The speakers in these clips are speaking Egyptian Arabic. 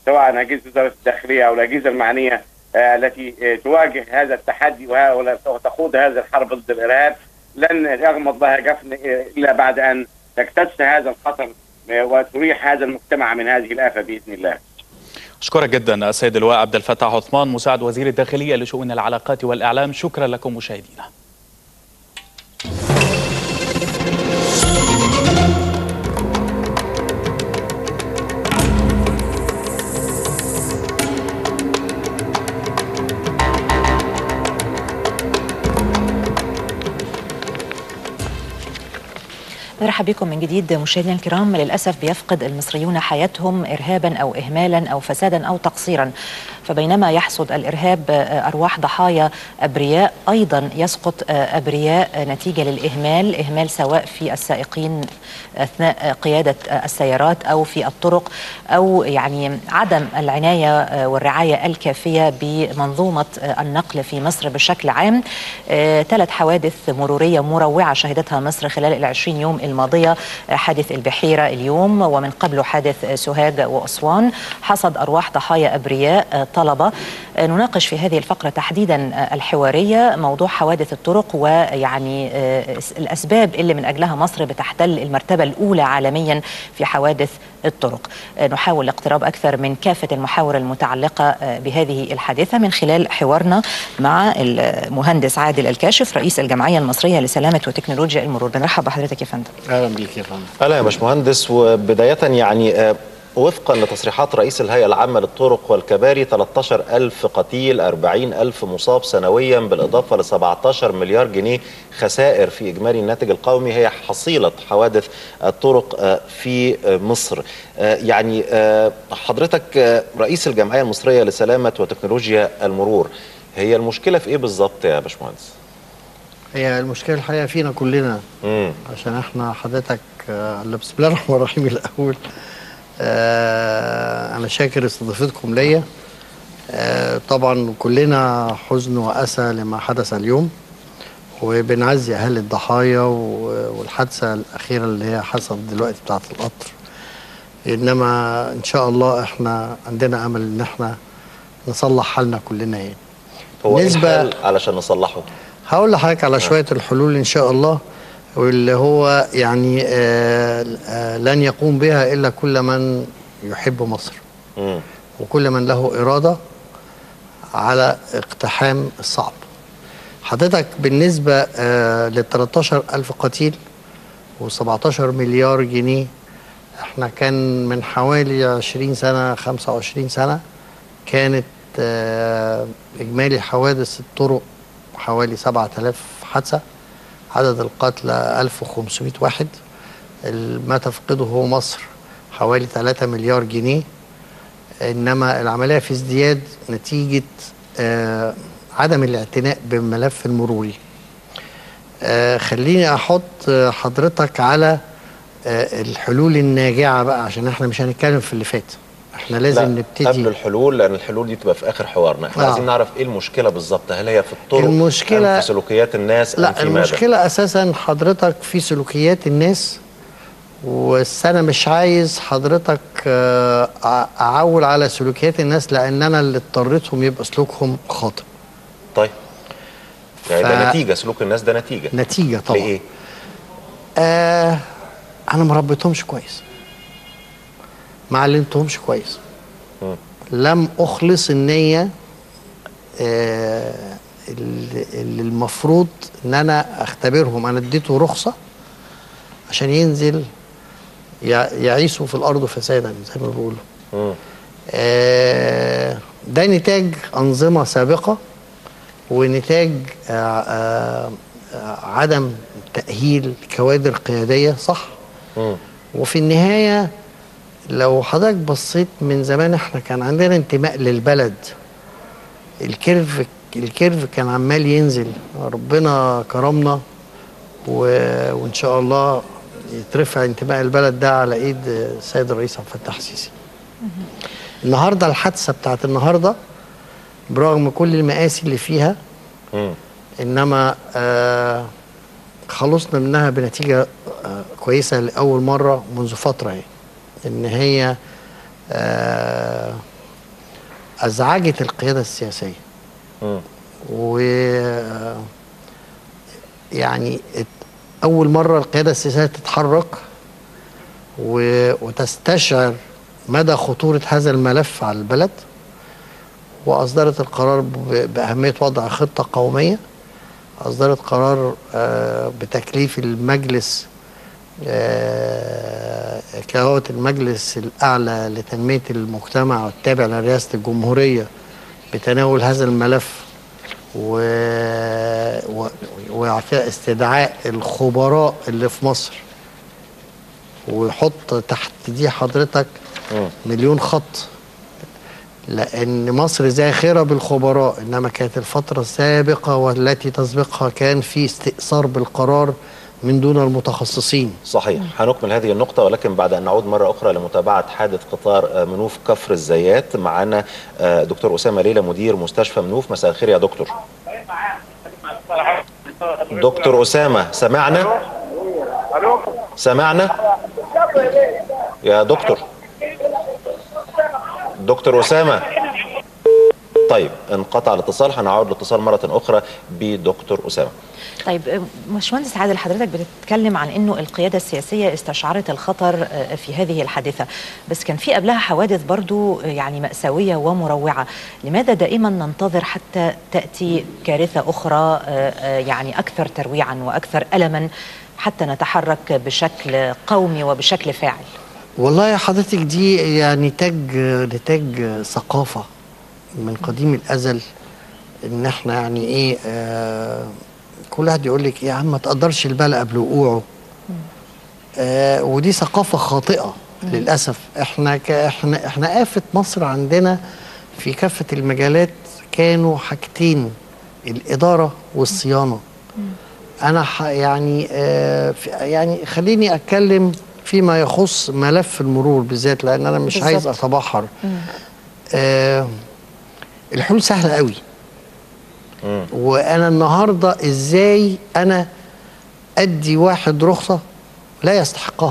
سواء اجهزه وزاره الداخليه او الاجهزه المعنيه آه، التي آه، تواجه هذا التحدي وه- ولا- وتخوض هذا الحرب ضد الارهاب لن يغمض لها جفن آه، الا بعد ان تكتسح هذا الخطر آه، وتريح هذا المجتمع من هذه الافه باذن الله. أشكرك جدا السيد اللواء عبد الفتاح عثمان مساعد وزير الداخلية لشؤون العلاقات والإعلام شكرا لكم مشاهدينا نرحب بكم من جديد مشاهدينا الكرام للأسف بيفقد المصريون حياتهم إرهابا أو إهمالا أو فسادا أو تقصيرا فبينما يحصد الإرهاب آه، أرواح ضحايا أبرياء أيضا يسقط آه، أبرياء آه، نتيجة للإهمال إهمال سواء في السائقين أثناء آه، قيادة آه، السيارات أو في الطرق أو يعني عدم العناية آه، والرعاية الكافية بمنظومة آه، النقل في مصر بشكل عام آه، ثلاث حوادث مرورية مروعة شهدتها مصر خلال العشرين يوم الماضية آه، حادث البحيرة اليوم ومن قبله حادث آه، سوهاج وأسوان حصد أرواح ضحايا أبرياء آه، طلبة آه، نناقش في هذه الفقرة تحديدا آه، الحوارية موضوع حوادث الطرق ويعني آه، الأسباب اللي من أجلها مصر بتحتل المرتبة الأولى عالميا في حوادث الطرق آه، نحاول الاقتراب أكثر من كافة المحاور المتعلقة آه، بهذه الحادثة من خلال حوارنا مع المهندس عادل الكاشف رئيس الجمعية المصرية لسلامة وتكنولوجيا المرور بنرحب بحضرتك يا فندم اهلا بيك يا فندم أهلا يا باشمهندس وبداية يعني آه، وفقا لتصريحات رئيس الهيئة العامة للطرق والكباري 13 ألف قتيل 40 ألف مصاب سنويا بالإضافة ل 17 مليار جنيه خسائر في إجمالي الناتج القومي هي حصيلة حوادث الطرق آه، في آه، مصر آه، يعني آه، حضرتك آه، رئيس الجمعية المصرية لسلامة وتكنولوجيا المرور هي المشكلة في إيه بالظبط يا باشمهندس؟ هي المشكله الحقيقه فينا كلنا مم. عشان احنا حضرتك آه، لا، بسم الله الرحمن الرحيم الاول آه، انا شاكر استضافتكم ليا آه، طبعا كلنا حزن واسى لما حدث اليوم وبنعزي اهالي الضحايا و- والحادثه الاخيره اللي هي حصلت دلوقتي بتاعه القطر انما ان شاء الله احنا عندنا امل ان احنا نصلح حالنا كلنا يعني هو إيه بالنسبة- الحل علشان نصلحه؟ هقول لحضرتك على شوية الحلول إن شاء الله واللي هو يعني آه آه لن يقوم بها إلا كل من يحب مصر مم. وكل من له إرادة على اقتحام الصعب حضرتك بالنسبة آه لل 13 ألف قتيل و17 مليار جنيه احنا كان من حوالي 20 سنة 25 سنة كانت آه إجمالي حوادث الطرق حوالي 7000 حادثة عدد القتلى 1500 واحد ما تفقده هو مصر حوالي 3 مليار جنيه انما العمليه في ازدياد نتيجه آه عدم الاعتناء بالملف المروري آه خليني احط آه، حضرتك على آه الحلول الناجعه بقى عشان احنا مش هنتكلم في اللي فات احنا لازم لا نبتدي قبل الحلول لان الحلول دي تبقى في اخر حوارنا احنا آه. عايزين نعرف ايه المشكله بالظبط هل هي في الطرق المشكلة- أم في سلوكيات الناس أم لا في ماذا؟ المشكلة أساسا حضرتك في سلوكيات الناس بس أنا مش عايز حضرتك آه، أع- أعول على سلوكيات الناس لأن أنا اللي اضطريتهم يبقى سلوكهم خاطئ طيب يعني ده ف- نتيجه سلوك الناس ده نتيجه نتيجة طبعا لايه؟ آه أنا ما ربيتهمش كويس ما علمتهمش كويس مم. لم أخلص النية آه اللي اللي المفروض إن أنا أختبرهم أنا اديته رخصة عشان ينزل يع- يعيشوا في الأرض فسادا زي ما بيقولوا مم. آه، ده نتاج أنظمة سابقة ونتاج آه، آه، آه، عدم تأهيل كوادر قيادية صح مم. وفي النهاية لو حضرتك بصيت من زمان احنا كان عندنا انتماء للبلد الكيرف الكيرف كان عمال ينزل ربنا كرمنا و... وان شاء الله يترفع انتماء البلد ده على ايد السيد الرئيس عبد الفتاح السيسي النهارده الحادثه بتاعت النهارده برغم كل المآسي اللي فيها مم. انما آه خلصنا منها بنتيجه آه كويسه لاول مره منذ فتره يعني ان هي آه ازعجت القياده السياسيه مم. و يعني ات- اول مره القياده السياسيه تتحرك و... وتستشعر مدى خطوره هذا الملف على البلد واصدرت القرار ب... باهميه وضع خطه قوميه اصدرت قرار آه، بتكليف المجلس آه، كهوة المجلس الأعلى لتنمية المجتمع والتابع لرئاسة الجمهورية بتناول هذا الملف و... و... وفيها استدعاء الخبراء اللي في مصر ويحط تحت دي حضرتك مم. مليون خط لأن مصر زاخرة بالخبراء إنما كانت الفترة السابقة والتي تسبقها كان في استئثار بالقرار من دون المتخصصين صحيح هنكمل هذه النقطة ولكن بعد أن نعود مرة أخرى لمتابعة حادث قطار آه، منوف كفر الزيات معنا آه، دكتور أسامة ليلى مدير مستشفى منوف مساء الخير يا دكتور دكتور أسامة سمعنا الو سمعنا يا دكتور دكتور أسامة طيب انقطع الاتصال هنعود الاتصال مرة أخرى بدكتور أسامة طيب باشمهندس عادل حضرتك بتتكلم عن انه القياده السياسيه استشعرت الخطر آه، في هذه الحادثه بس كان في قبلها حوادث برضو آه، يعني ماساويه ومروعه لماذا دائما ننتظر حتى تاتي كارثه اخرى آه، آه، يعني اكثر ترويعا واكثر الما حتى نتحرك بشكل قومي وبشكل فاعل والله يا حضرتك دي يعني نتاج نتاج ثقافة من قديم الأزل إن إحنا يعني إيه آه كل واحد يقول لك إيه يا عم ما تقدرش البلاء قبل وقوعه آه ودي ثقافة خاطئة للأسف إحنا ك إحنا إحنا آفة مصر عندنا في كافة المجالات كانوا حاجتين الإدارة والصيانة انا ح- يعني آه في- يعني خليني اتكلم فيما يخص ملف المرور بالذات لان انا مش بالظبط. عايز اتبحر آه الحلول سهله قوي مم. وانا النهارده ازاي انا ادي واحد رخصه لا يستحقها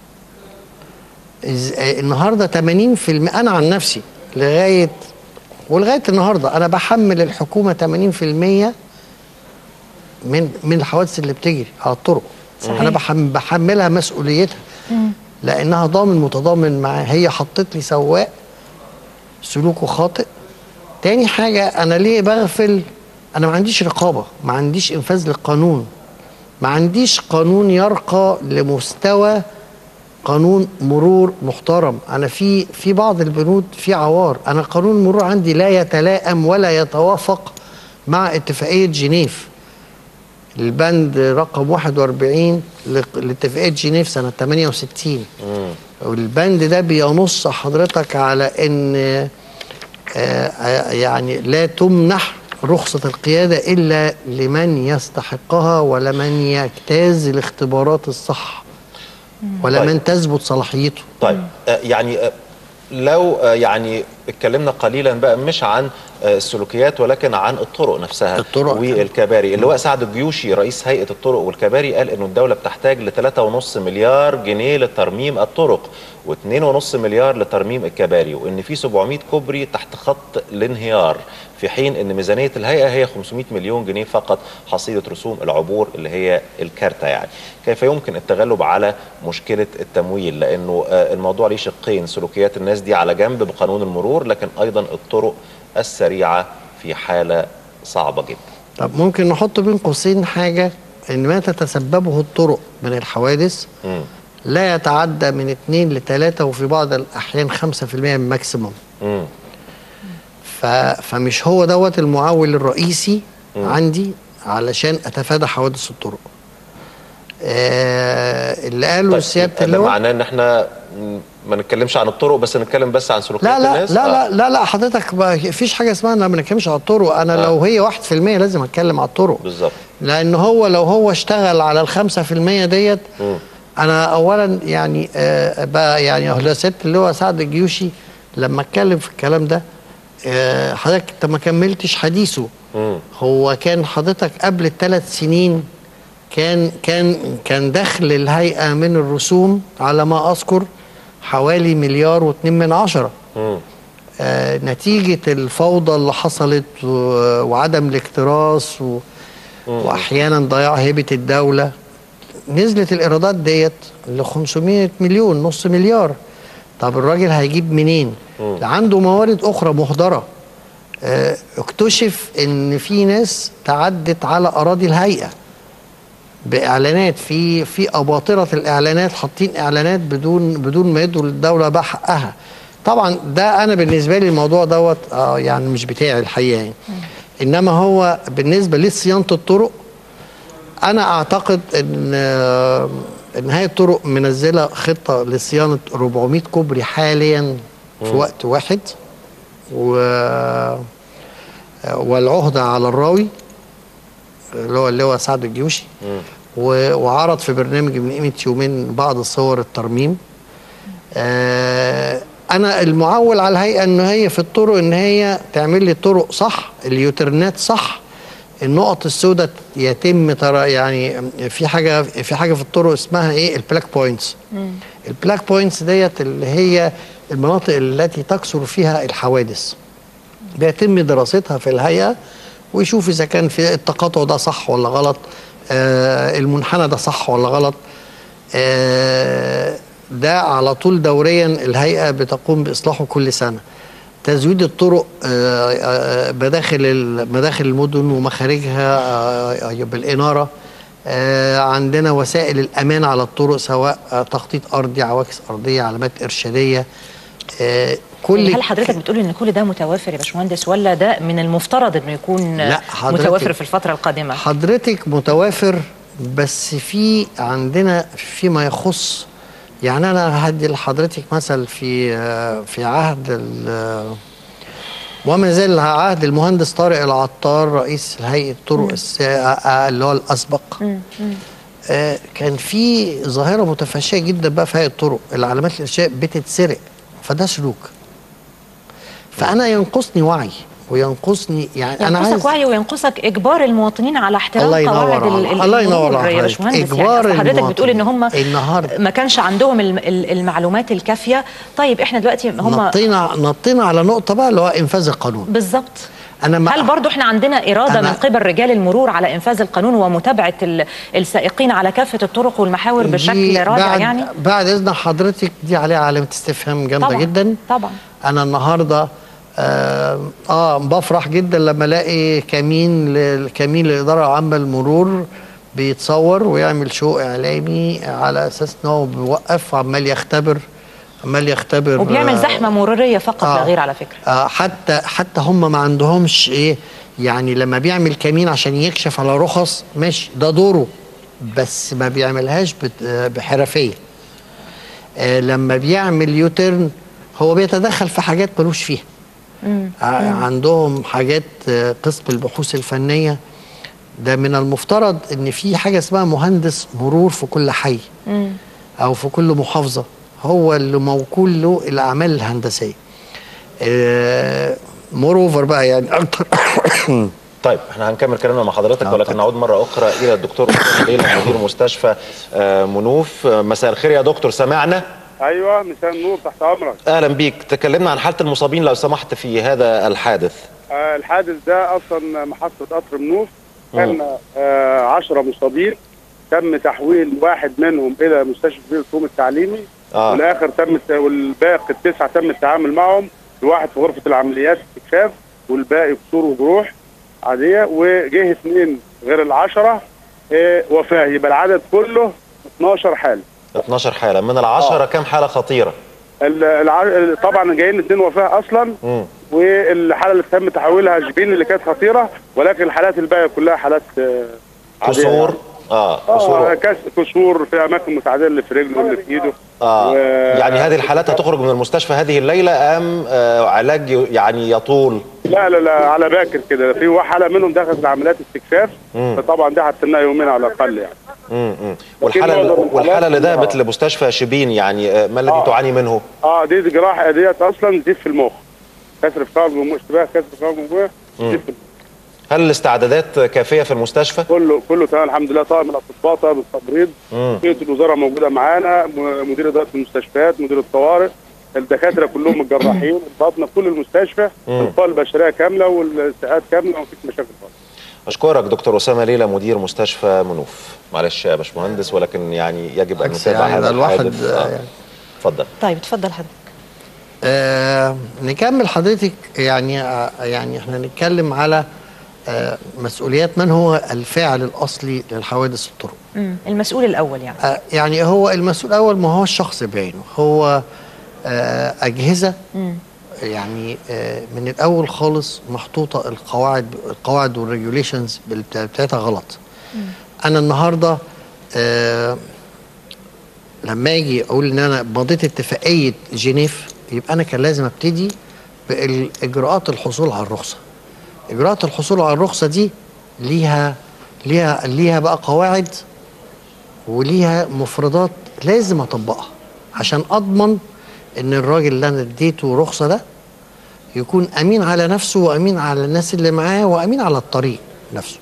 إز... آه، النهارده 80% انا عن نفسي لغايه ولغايه النهارده انا بحمل الحكومه 80% من من الحوادث اللي بتجري على الطرق صحيح. انا بحم بحملها مسؤوليتها لانها ضامن متضامن معاه هي حطت لي سواق سلوكه خاطئ تاني حاجه انا ليه بغفل انا ما عنديش رقابه ما عنديش انفاذ للقانون ما عنديش قانون يرقى لمستوى قانون مرور محترم انا في في بعض البنود في عوار انا قانون المرور عندي لا يتلائم ولا يتوافق مع اتفاقيه جنيف البند رقم 41 لق- لاتفاقيه جنيف سنه 68 والبند ده بينص حضرتك على ان آه، آه، يعني لا تمنح رخصة القيادة إلا لمن يستحقها ولمن يجتاز الاختبارات الصح ولمن طيب. تثبت صلاحيته طيب آه، يعني آه، لو آه، يعني اتكلمنا قليلا بقى مش عن آه، السلوكيات ولكن عن الطرق نفسها الطرق. والكباري اللواء سعد الجيوشي رئيس هيئه الطرق والكباري قال انه الدوله بتحتاج ل 3.5 مليار جنيه لترميم الطرق و2.5 مليار لترميم الكباري وان في 700 كوبري تحت خط الانهيار في حين ان ميزانيه الهيئه هي 500 مليون جنيه فقط حصيله رسوم العبور اللي هي الكارته يعني كيف يمكن التغلب على مشكله التمويل لانه آه، الموضوع ليه شقين سلوكيات الناس دي على جنب بقانون المرور لكن ايضا الطرق السريعه في حاله صعبه جدا طب ممكن نحط بين قوسين حاجة إن ما تتسببه الطرق من الحوادث مم. لا يتعدى من 2 ل 3 وفي بعض الأحيان 5% من ماكسيموم مم. ف... فمش هو دوت المعول الرئيسي عندي علشان اتفادى حوادث الطرق آه اللي قاله طيب سياده يبقى ده اللواء معناه ان احنا م- ما نتكلمش عن الطرق بس نتكلم بس عن سلوكيات لا لا الناس لا آه. لا لا لا حضرتك ما فيش حاجه اسمها انا ما بنتكلمش على الطرق انا آه. لو هي 1% لازم اتكلم على الطرق بالظبط لان هو لو هو اشتغل على الخمسة في المية ديت مم. انا اولا يعني آه بقى يعني هو ست اللي هو سعد الجيوشي لما اتكلم في الكلام ده آه حضرتك انت ما كملتش حديثه مم. هو كان حضرتك قبل الثلاث سنين كان كان كان دخل الهيئه من الرسوم على ما اذكر حوالي مليار واتنين من عشره مم. آه، نتيجة الفوضى اللي حصلت و- وعدم الاكتراث و... وأحيانا ضياع هيبة الدولة نزلت الإيرادات ديت ل 500 مليون نص مليار طب الراجل هيجيب منين؟ ده عنده موارد أخرى مهدرة آه، اكتشف ان في ناس تعدت على اراضي الهيئه باعلانات في في اباطره الاعلانات حاطين اعلانات بدون بدون ما يدوا للدوله بقى حقها طبعا ده انا بالنسبه لي الموضوع دوت آه يعني مش بتاعي الحقيقه يعني انما هو بالنسبه لصيانه الطرق انا اعتقد ان آه، ان هي الطرق منزله خطه لصيانه 400 كوبري حاليا في وقت واحد و والعهده على الراوي اللي هو اللي هو سعد الجيوشي و- وعرض في برنامج من قيمه يومين بعض صور الترميم آه، انا المعول على الهيئه ان هي في الطرق ان هي تعمل لي طرق صح اليوترنات صح النقط السوداء يتم ترى يعني في حاجه في حاجه في الطرق اسمها ايه البلاك بوينتس البلاك بوينتس ديت اللي هي المناطق التي تكثر فيها الحوادث بيتم دراستها في الهيئه ويشوف اذا كان في التقاطع ده صح ولا غلط آه المنحنى ده صح ولا غلط آه ده على طول دوريا الهيئه بتقوم باصلاحه كل سنه تزويد الطرق آه، آه، مداخل ال- مداخل المدن ومخارجها آه، بالاناره آه، عندنا وسائل الامان على الطرق سواء آه، تخطيط ارضي عواكس ارضيه علامات ارشاديه آه، كل يعني هل حضرتك بتقول ان كل ده متوافر يا باشمهندس ولا ده من المفترض انه يكون لا، حضرتك- متوافر في الفتره القادمه حضرتك متوافر بس في عندنا فيما يخص يعني انا هدي لحضرتك مثل في آه، في عهد ال- وما زال عهد المهندس طارق العطار رئيس هيئه طرق الس- آه، آه، اللي هو الاسبق آه، كان في ظاهره متفشيه جدا بقى في هيئه الطرق العلامات الارشاد بتتسرق فده سلوك فانا ينقصني وعي وينقصني يعني انا عايز ينقصك وعي وينقصك اجبار المواطنين على احترام الله ينور قواعد ال- عليك. ال- الله ينور المرور عليك. يا باشمهندس إجبار يعني أصل حضرتك بتقول ان هم النهاردة. ما كانش عندهم الم- ال- المعلومات الكافيه طيب احنا دلوقتي هم نطينا نطينا على نقطه بقى اللي هو انفاذ القانون بالظبط انا ما هل برضو احنا عندنا إرادة أنا- من قبل رجال المرور على إنفاذ القانون ومتابعة ال- السائقين على كافة الطرق والمحاور دي بشكل رادع بعد يعني؟ بعد اذن حضرتك دي عليها علامه استفهام جامده طبعا جدا طبعا انا النهارده آه, اه بفرح جدا لما الاقي كمين ل- كمين للاداره العامه للمرور بيتصور ويعمل شو اعلامي على اساس ان هو بيوقف وعمال يختبر عمال يختبر وبيعمل آه، زحمة مرورية فقط لا آه. غير على فكرة آه حتى حتى هم ما عندهمش ايه يعني لما بيعمل كمين عشان يكشف على رخص ماشي ده دوره بس ما بيعملهاش بت- آه، بحرفيه آه لما بيعمل يوترن هو بيتدخل في حاجات ملوش فيها ع- عندهم حاجات آه، قسم البحوث الفنيه ده من المفترض ان في حاجه اسمها مهندس مرور في كل حي او في كل محافظه هو اللي موكول له الاعمال الهندسيه مور اوفر بقى يعني اكتر طيب احنا هنكمل كلامنا مع حضرتك آه، ولكن طبعا. نعود مره اخرى الى الدكتور أسامة ليلى مدير مستشفى آه، منوف آه، مساء الخير يا دكتور سمعنا ايوه مساء النور تحت امرك اهلا بيك تكلمنا عن حاله المصابين لو سمحت في هذا الحادث آه الحادث ده اصلا محطه قطر منوف كان آه 10 مصابين تم تحويل واحد منهم الى مستشفى بير الفوم التعليمي آه. والاخر تم الت- والباقي التسعه تم التعامل معهم الواحد في غرفه العمليات استكشاف والباقي كسور وجروح عاديه وجه اثنين غير العشره آه وفاه يبقى العدد كله 12 حاله 12 حاله من العشره آه. كم حاله خطيره ال- الع... طبعا جايين اثنين وفاه اصلا مم. والحاله اللي تم تحويلها جبين اللي كانت خطيره ولكن الحالات الباقيه كلها حالات آه، عادية كسور يعني. اه اه كسور كس- كسور في اماكن متعدده اللي في رجله واللي في ايده اه و- يعني هذه الحالات هتخرج من المستشفى هذه الليله ام آه علاج ي- يعني يطول لا لا لا على باكر كده في حاله منهم دخلت العمليات استكشاف مم. فطبعا دي هتستناها يومين على الاقل يعني مم. مم. والحاله معظم الحالات والحاله اللي كلها- ذهبت لمستشفى شبين يعني آه، ما الذي آه. تعاني منه؟ اه دي جراحه ديت اصلا زيت في المخ كسر في قاع الجموع اشتباه كسر في قاع الجموع زيت في المخ. هل الاستعدادات كافيه في المستشفى؟ كله كله تمام الحمد لله طاقم الاطباء طاقم التمريض مم. وكيله الوزاره موجوده معانا م- مدير اداره المستشفيات مدير الطوارئ الدكاتره كلهم الجراحين الباطنه كل المستشفى مم. القوى البشريه كامله والساعات كامله ومفيش مشاكل خالص اشكرك دكتور اسامه ليلى مدير مستشفى منوف معلش يا باشمهندس ولكن يعني يجب ان بالعكس نتابع يعني هذا ده الواحد، الحادث آه، آه. يعني. اتفضل طيب اتفضل حضرتك آه نكمل حضرتك يعني آه يعني احنا نتكلم على آه مسؤوليات من هو الفاعل الاصلي للحوادث الطرق مم. المسؤول الاول يعني آه يعني هو المسؤول الاول ما هو الشخص بعينه هو آه اجهزه مم. يعني آه من الاول خالص محطوطه القواعد القواعد والريجوليشنز بتاعتها غلط انا النهارده آه لما اجي اقول ان انا مضيت اتفاقيه جنيف يبقى انا كان لازم ابتدي بالاجراءات الحصول على الرخصه اجراءات الحصول على الرخصه دي ليها ليها ليها بقى قواعد وليها مفردات لازم اطبقها عشان اضمن ان الراجل اللي انا اديته رخصه ده يكون امين على نفسه وامين على الناس اللي معاه وامين على الطريق نفسه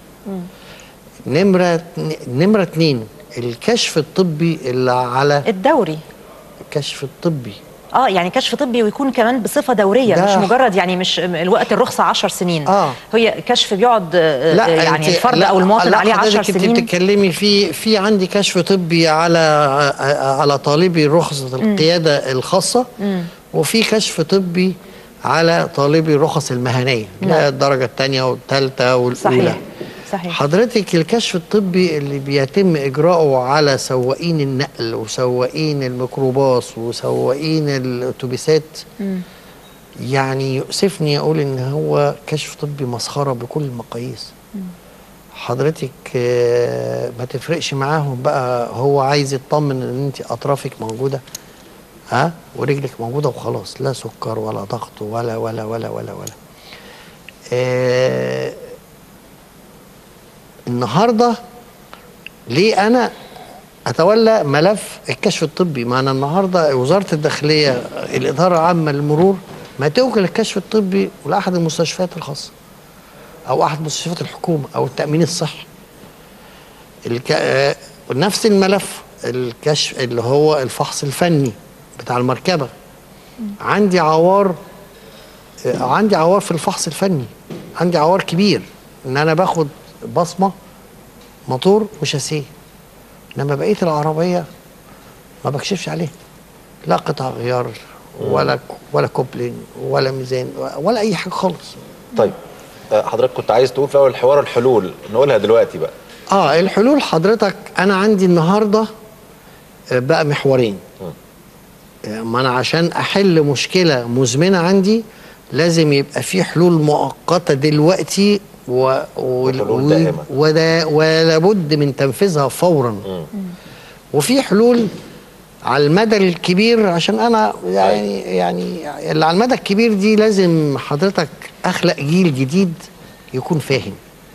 نمره نمره اتنين الكشف الطبي اللي على الدوري الكشف الطبي اه يعني كشف طبي ويكون كمان بصفه دوريه ده- مش مجرد يعني مش الوقت الرخصه 10 سنين آه. هي كشف بيقعد آه، لا يعني أنت- الفرد لا، او المواطن لا، عليه 10 حضرتك انت سنين بتتكلمي في في عندي كشف طبي على على طالبي رخصه القياده الخاصه وفي كشف طبي على طالبي الرخص المهنيه اللي هي الدرجه الثانيه والثالثه والاولى صحيح صحيح حضرتك الكشف الطبي اللي بيتم اجراؤه على سواقين النقل وسواقين الميكروباص وسواقين الاتوبيسات يعني يؤسفني اقول ان هو كشف طبي مسخره بكل المقاييس حضرتك آه، ما تفرقش معاهم بقى هو عايز يطمن ان انت اطرافك موجوده ها ورجلك موجوده وخلاص لا سكر ولا ضغط ولا ولا ولا ولا ولا آه النهارده ليه انا اتولى ملف الكشف الطبي ما انا النهارده وزاره الداخليه الاداره العامه للمرور ما توكل الكشف الطبي لاحد المستشفيات الخاصه او احد مستشفيات الحكومه او التامين الصحي الك... آه، نفس الملف الكشف اللي هو الفحص الفني بتاع المركبه عندي عوار آه، عندي عوار في الفحص الفني عندي عوار كبير ان انا باخد بصمه موتور وشاسيه انما بقيه العربيه ما بكشفش عليها لا قطع غيار ولا ولا كوبلين ولا ميزان ولا اي حاجه خالص طيب آه، حضرتك كنت عايز تقول في اول الحوار الحلول نقولها دلوقتي بقى اه الحلول حضرتك انا عندي النهارده آه، بقى محورين آه، ما انا عشان احل مشكله مزمنه عندي لازم يبقى في حلول مؤقته دلوقتي و... و... وحلول و... دائمة. ودا... ولابد من تنفيذها فورا وفي حلول على المدى الكبير عشان انا يعني يعني اللي على المدى الكبير دي لازم حضرتك اخلق جيل جديد يكون فاهم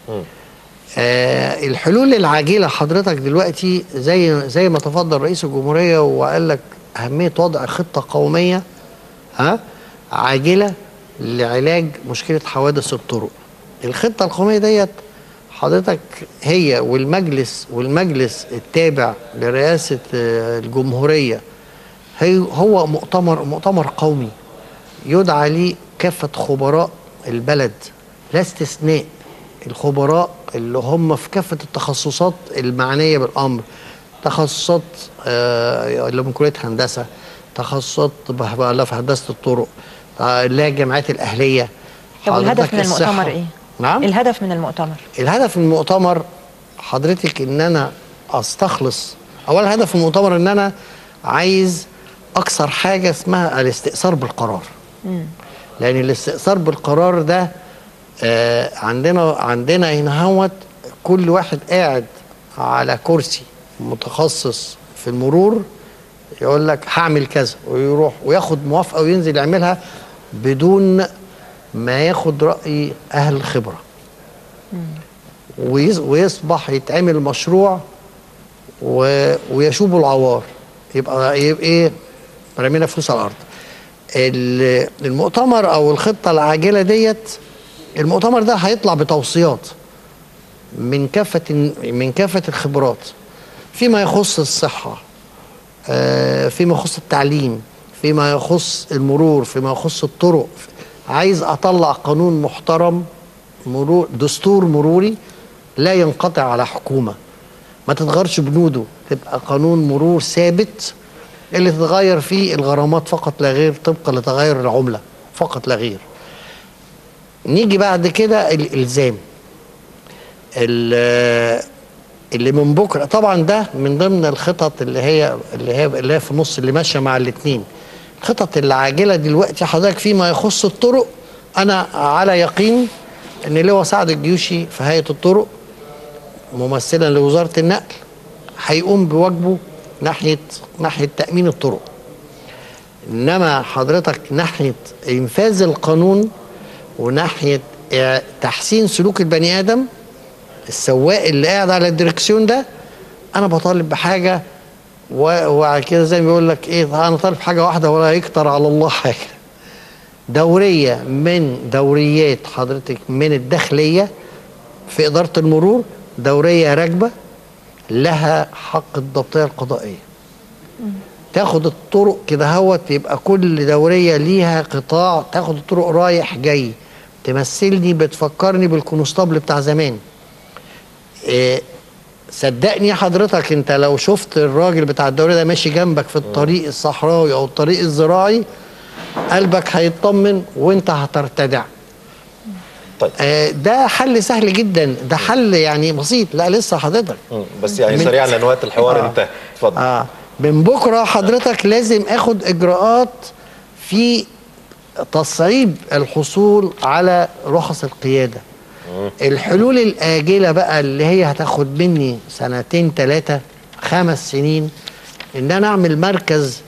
آه الحلول العاجله حضرتك دلوقتي زي زي ما تفضل رئيس الجمهوريه وقال لك اهميه وضع خطه قوميه ها عاجله لعلاج مشكله حوادث الطرق الخطه القوميه ديت حضرتك هي والمجلس والمجلس التابع لرئاسه آه، الجمهوريه هي هو مؤتمر مؤتمر قومي يدعى ليه كافه خبراء البلد لا استثناء الخبراء اللي هم في كافه التخصصات المعنيه بالامر تخصصات آه، اللي من كليه هندسه تخصصات بقى لا في هندسه الطرق آه، اللي هي الجامعات الاهليه طب والهدف حضرتك من الصحة. المؤتمر ايه؟ نعم الهدف من المؤتمر الهدف من المؤتمر حضرتك ان انا استخلص اول هدف من المؤتمر ان انا عايز اكثر حاجه اسمها الاستئثار بالقرار لان الاستئثار بالقرار ده آه عندنا عندنا هنا هوت كل واحد قاعد على كرسي متخصص في المرور يقول لك هعمل كذا ويروح وياخد موافقه وينزل يعملها بدون ما ياخد راي اهل الخبره ويص- ويصبح يتعمل مشروع و... ويشوب العوار يبقى يبقى ايه رمينا فلوس على الارض ال- المؤتمر او الخطه العاجله ديت المؤتمر ده هيطلع بتوصيات من كافه من كافه الخبرات فيما يخص الصحه آه، فيما يخص التعليم فيما يخص المرور فيما يخص الطرق عايز اطلع قانون محترم مرور دستور مروري لا ينقطع على حكومه ما تتغيرش بنوده تبقى قانون مرور ثابت اللي تتغير فيه الغرامات فقط لا غير طبقا لتغير العمله فقط لا غير نيجي بعد كده الالزام ال- اللي من بكره طبعا ده من ضمن الخطط اللي هي اللي هي اللي هي في النص اللي ماشيه مع الاثنين الخطط العاجله دلوقتي حضرتك فيما يخص الطرق انا على يقين ان لواء سعد الجيوشي في هيئه الطرق ممثلا لوزاره النقل هيقوم بواجبه ناحيه ناحيه تامين الطرق انما حضرتك ناحيه انفاذ القانون وناحيه آه، تحسين سلوك البني ادم السواق اللي قاعد على الدركسيون ده انا بطالب بحاجه و- وبعد كده زي ما بيقول لك ايه انا طالب حاجه واحده ولا يكتر على الله حاجه دوريه من دوريات حضرتك من الداخليه في اداره المرور دوريه راكبه لها حق الضبطيه القضائيه تاخد الطرق كده هوت يبقى كل دوريه ليها قطاع تاخد الطرق رايح جاي تمثلني بتفكرني بالكونستابل بتاع زمان إيه صدقني حضرتك انت لو شفت الراجل بتاع الدوري ده ماشي جنبك في الطريق الصحراوي او الطريق الزراعي قلبك هيطمن وانت هترتدع طيب آه ده حل سهل جدا ده حل يعني بسيط لا لسه حضرتك مم. بس يعني من- سريعا لان وقت الحوار آه. انتهى اتفضل اه من بكره حضرتك لازم اخد اجراءات في تصعيب الحصول على رخص القياده الحلول الاجله بقى اللي هي هتاخد مني سنتين ثلاثه خمس سنين ان انا اعمل مركز